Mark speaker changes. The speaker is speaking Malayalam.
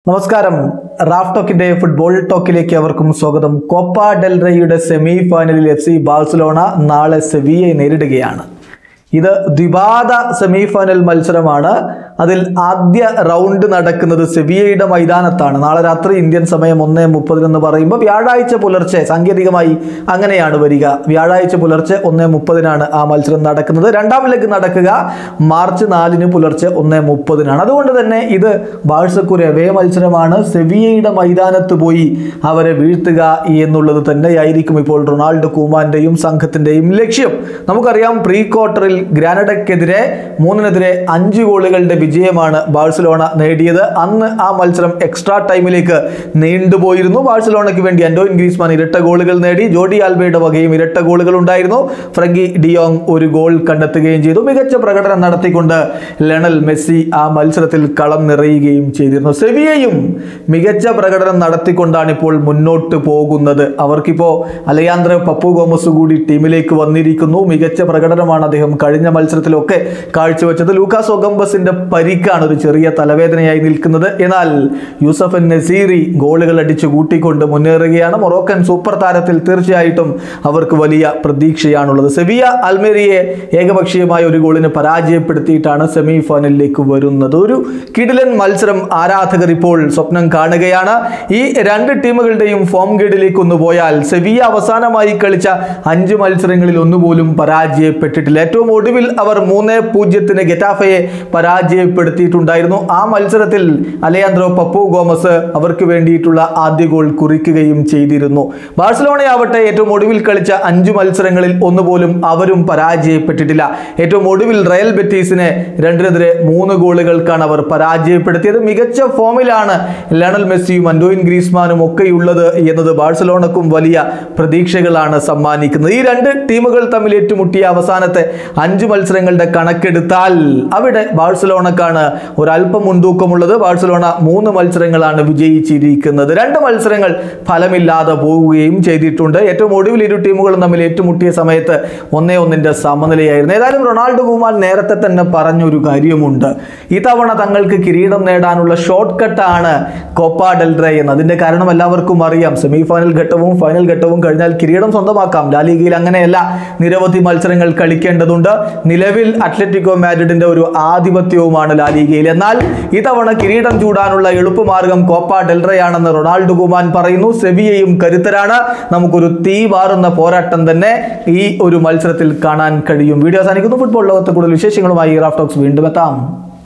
Speaker 1: നമസ്കാരം റാഫ് ടോക്കിന്റെ ഫുട്ബോൾ ടോക്കിലേക്ക് അവർക്കും സ്വാഗതം കോപ്പ ഡെൽറയുടെ semi final F C Barcelona നാളെ സെവിയെ നേരിടുകയാണ് ഇത് ദ്വിപാദ സെമി ഫൈനൽ മത്സരമാണ് അതിൽ ആദ്യ റൗണ്ട് നടക്കുന്നത് സെവിയയുടെ മൈതാനത്താണ് നാളെ രാത്രി ഇന്ത്യൻ സമയം ഒന്നേ മുപ്പതിനെന്ന് പറയുമ്പോൾ വ്യാഴാഴ്ച പുലർച്ചെ സാങ്കേതികമായി അങ്ങനെയാണ് വരിക വ്യാഴാഴ്ച പുലർച്ചെ ഒന്നേ മുപ്പതിനാണ് ആ മത്സരം നടക്കുന്നത് രണ്ടാം ലെഗ് നടക്കുക മാർച്ച് നാലിന് പുലർച്ചെ ഒന്നേ മുപ്പതിനാണ് അതുകൊണ്ട് തന്നെ ഇത് ബാഴ്സക്കുര എവേ മത്സരമാണ് സെവിയയുടെ മൈതാനത്ത് പോയി അവരെ വീഴ്ത്തുക എന്നുള്ളത് തന്നെയായിരിക്കും ഇപ്പോൾ റൊണാൾഡോ കൂമാന്റെയും സംഘത്തിന്റെയും ലക്ഷ്യം നമുക്കറിയാം പ്രീ ക്വാർട്ടറിൽ ഗ്രാനഡയ്ക്കെതിരെ മൂന്നിനെതിരെ അഞ്ച് ഗോളുകളുടെ വിജയമാണ് ബാഴ്സലോണ നേടിയത് അന്ന് ആ മത്സരം എക്സ്ട്രാ ടൈമിലേക്ക് നീണ്ടുപോയിരുന്നു ബാഴ്സലോണയ്ക്ക് വേണ്ടി അൻഡോയിൻ ഗ്രീസ്മാൻ ഇരട്ട ഗോളുകൾ നേടി ജോഡി ആൽബയുടെ വകയും ഇരട്ട ഗോളുകൾ ഉണ്ടായിരുന്നു ഫ്രങ്കി ഡിയോങ് ഒരു ഗോൾ കണ്ടെത്തുകയും ചെയ്തു മികച്ച പ്രകടനം നടത്തിക്കൊണ്ട് ലണൽ മെസ്സി ആ മത്സരത്തിൽ കളം നിറയുകയും ചെയ്തിരുന്നു സെവിയയും മികച്ച പ്രകടനം നടത്തിക്കൊണ്ടാണ് ഇപ്പോൾ മുന്നോട്ട് പോകുന്നത് അവർക്കിപ്പോൾ അലയാന്ദ്ര പപ്പു ഗോമസ് കൂടി ടീമിലേക്ക് വന്നിരിക്കുന്നു മികച്ച പ്രകടനമാണ് അദ്ദേഹം കഴിഞ്ഞ മത്സരത്തിലൊക്കെ കാഴ്ചവെച്ചത് ലൂക്കാസ് ഒഗംബസിന്റെ പരിക്കാണ് ഒരു ചെറിയ തലവേദനയായി നിൽക്കുന്നത് എന്നാൽ യൂസഫ് നസീറി ഗോളുകൾ അടിച്ചു കൂട്ടിക്കൊണ്ട് മുന്നേറുകയാണ് മൊറോക്കൻ സൂപ്പർ താരത്തിൽ തീർച്ചയായിട്ടും അവർക്ക് വലിയ പ്രതീക്ഷയാണുള്ളത് സെവിയ അൽമേരിയെ ഏകപക്ഷീയമായ ഒരു ഗോളിന് പരാജയപ്പെടുത്തിയിട്ടാണ് സെമി ഫൈനലിലേക്ക് വരുന്നത് ഒരു കിടിലൻ മത്സരം ആരാധകർ ഇപ്പോൾ സ്വപ്നം കാണുകയാണ് ഈ രണ്ട് ടീമുകളുടെയും ഫോം ഗേഡിലേക്ക് ഒന്ന് പോയാൽ സെവിയ അവസാനമായി കളിച്ച അഞ്ച് മത്സരങ്ങളിൽ ഒന്നുപോലും പരാജയപ്പെട്ടിട്ടില്ല ഏറ്റവും ഒടുവിൽ അവർ മൂന്ന് പൂജ്യത്തിന് ഗെറ്റാഫയെ പരാജയപ്പെടുത്തിയിട്ടുണ്ടായിരുന്നു ആ മത്സരത്തിൽ അലയാന്ദ്രോ പപ്പു ഗോമസ് അവർക്ക് വേണ്ടിയിട്ടുള്ള ആദ്യ ഗോൾ കുറിക്കുകയും ചെയ്തിരുന്നു ബാഴ്സലോണയാവട്ടെ ഏറ്റവും ഒടുവിൽ കളിച്ച അഞ്ച് മത്സരങ്ങളിൽ ഒന്നുപോലും അവരും പരാജയപ്പെട്ടിട്ടില്ല ഏറ്റവും ഒടുവിൽ റയൽ ബെറ്റീസിനെ രണ്ടിനെതിരെ മൂന്ന് ഗോളുകൾക്കാണ് അവർ പരാജയപ്പെടുത്തിയത് മികച്ച ഫോമിലാണ് ലണൽ മെസ്സിയും അൻഡോയിൻ ഗ്രീസ്മാനും ഒക്കെയുള്ളത് എന്നത് ബാഴ്സലോണക്കും വലിയ പ്രതീക്ഷകളാണ് സമ്മാനിക്കുന്നത് ഈ രണ്ട് ടീമുകൾ തമ്മിൽ ഏറ്റുമുട്ടിയ അവസാനത്തെ അഞ്ച് മത്സരങ്ങളുടെ കണക്കെടുത്താൽ അവിടെ ബാഴ്സലോണക്കാണ് ഒരല്പം മുൻതൂക്കമുള്ളത് ബാഴ്സലോണ മൂന്ന് മത്സരങ്ങളാണ് വിജയിച്ചിരിക്കുന്നത് രണ്ട് മത്സരങ്ങൾ ഫലമില്ലാതെ പോവുകയും ചെയ്തിട്ടുണ്ട് ഏറ്റവും ഒടുവിൽ ഇരു ടീമുകളും തമ്മിൽ ഏറ്റുമുട്ടിയ സമയത്ത് ഒന്നേ ഒന്നിന്റെ സമനിലയായിരുന്നു ഏതായാലും റൊണാൾഡോ കുമാർ നേരത്തെ തന്നെ പറഞ്ഞൊരു കാര്യമുണ്ട് ഇത്തവണ തങ്ങൾക്ക് കിരീടം നേടാനുള്ള ഷോർട്ട് കട്ടാണ് കോപ്പ ഡെൽറേ എന്ന് അതിന്റെ കാരണം എല്ലാവർക്കും അറിയാം സെമി ഫൈനൽ ഘട്ടവും ഫൈനൽ ഘട്ടവും കഴിഞ്ഞാൽ കിരീടം സ്വന്തമാക്കാം ലാലിഗയിൽ അങ്ങനെയല്ല നിരവധി മത്സരങ്ങൾ കളിക്കേണ്ടതുണ്ട് നിലവിൽ അത്ലറ്റിക്കോ മാഡ്രിഡിന്റെ ഒരു ആധിപത്യവുമാണ് ലാലിഗയിൽ എന്നാൽ ഇത്തവണ കിരീടം ചൂടാനുള്ള എളുപ്പമാർഗം കോപ്പ ഡെൽറയാണെന്ന് റൊണാൾഡോ കുമാൻ പറയുന്നു സെവിയയും കരുത്തരാണ് നമുക്കൊരു തീ വാറുന്ന പോരാട്ടം തന്നെ ഈ ഒരു മത്സരത്തിൽ കാണാൻ കഴിയും വീഡിയോ അവസാനിക്കുന്നു ഫുട്ബോൾ ലോകത്തെ കൂടുതൽ വിശേഷങ്ങളുമായി റാഫ് ടോക്സ് വീണ്ടും എത്താം